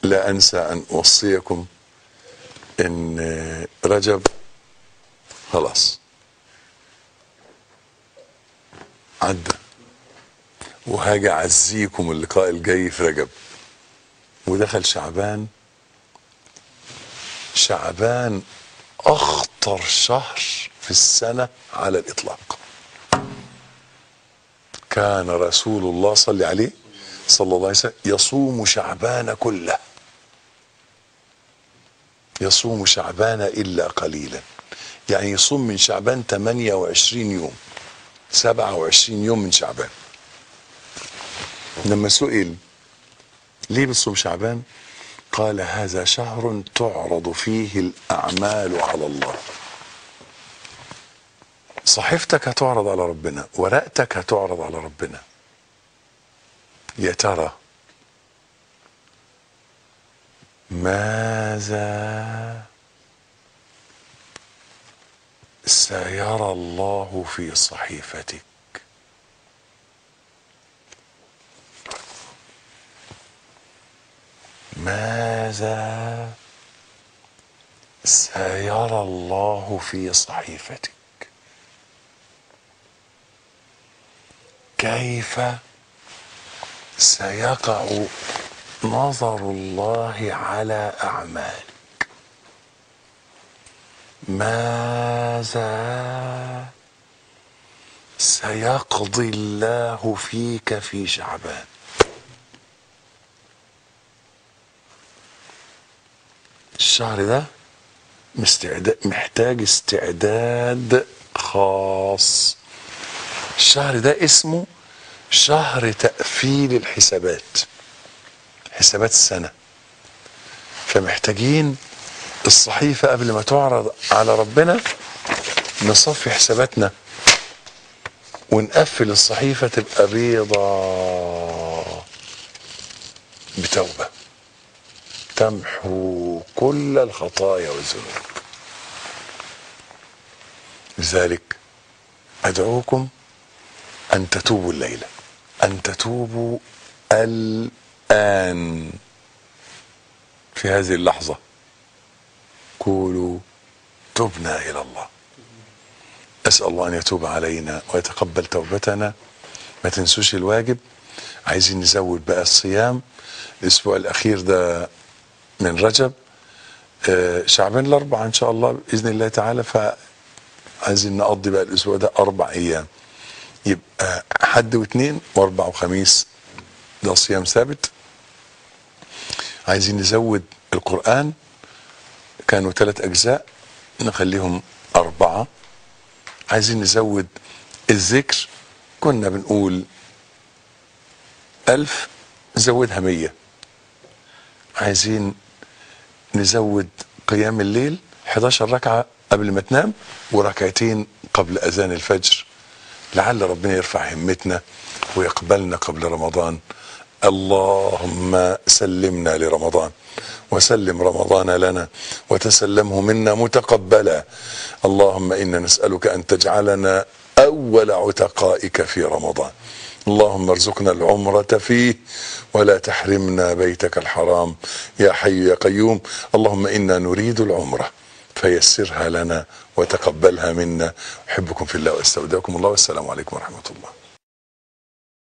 لا انسى ان اوصيكم ان رجب خلاص عدى وهاجي اعزيكم اللقاء الجاي في رجب ودخل شعبان شعبان اخطر شهر في السنه على الاطلاق كان رسول الله صلى عليه صلى الله عليه وسلم يصوم شعبان كله يصوم شعبان الا قليلا يعني يصوم من شعبان 28 يوم 27 يوم من شعبان لما سئل ليه بتصوم شعبان قال هذا شهر تعرض فيه الاعمال على الله صحيفتك هتعرض على ربنا ورقتك هتعرض على ربنا يا ترى ماذا سيرى الله في صحيفتك ماذا سيرى الله في صحيفتك كيف سيقع نظر الله على اعمالك ماذا سيقضي الله فيك في شعبان الشهر ده مستعداد محتاج استعداد خاص الشهر ده اسمه شهر تقفيل الحسابات حسابات السنة فمحتاجين الصحيفة قبل ما تعرض على ربنا نصفي حساباتنا ونقفل الصحيفة تبقى بيضة بتوبة تمحو كل الخطايا والذنوب لذلك أدعوكم أن تتوبوا الليلة أن تتوبوا الآن في هذه اللحظة قولوا تبنا إلى الله أسأل الله أن يتوب علينا ويتقبل توبتنا ما تنسوش الواجب عايزين نزود بقى الصيام الأسبوع الأخير ده من رجب آه، شعبان الأربعة إن شاء الله بإذن الله تعالى فعايزين نقضي بقى الأسبوع ده أربع أيام يبقى حد واثنين واربع وخميس ده صيام ثابت عايزين نزود القرآن كانوا ثلاث أجزاء نخليهم أربعة عايزين نزود الذكر كنا بنقول ألف نزودها مية عايزين نزود قيام الليل 11 ركعة قبل ما تنام وركعتين قبل أذان الفجر لعل ربنا يرفع همتنا ويقبلنا قبل رمضان اللهم سلمنا لرمضان وسلم رمضان لنا وتسلمه منا متقبلا اللهم انا نسالك ان تجعلنا اول عتقائك في رمضان اللهم ارزقنا العمرة فيه ولا تحرمنا بيتك الحرام يا حي يا قيوم اللهم انا نريد العمره فيسرها لنا وتقبلها منا احبكم في الله واستودعكم الله والسلام عليكم ورحمه الله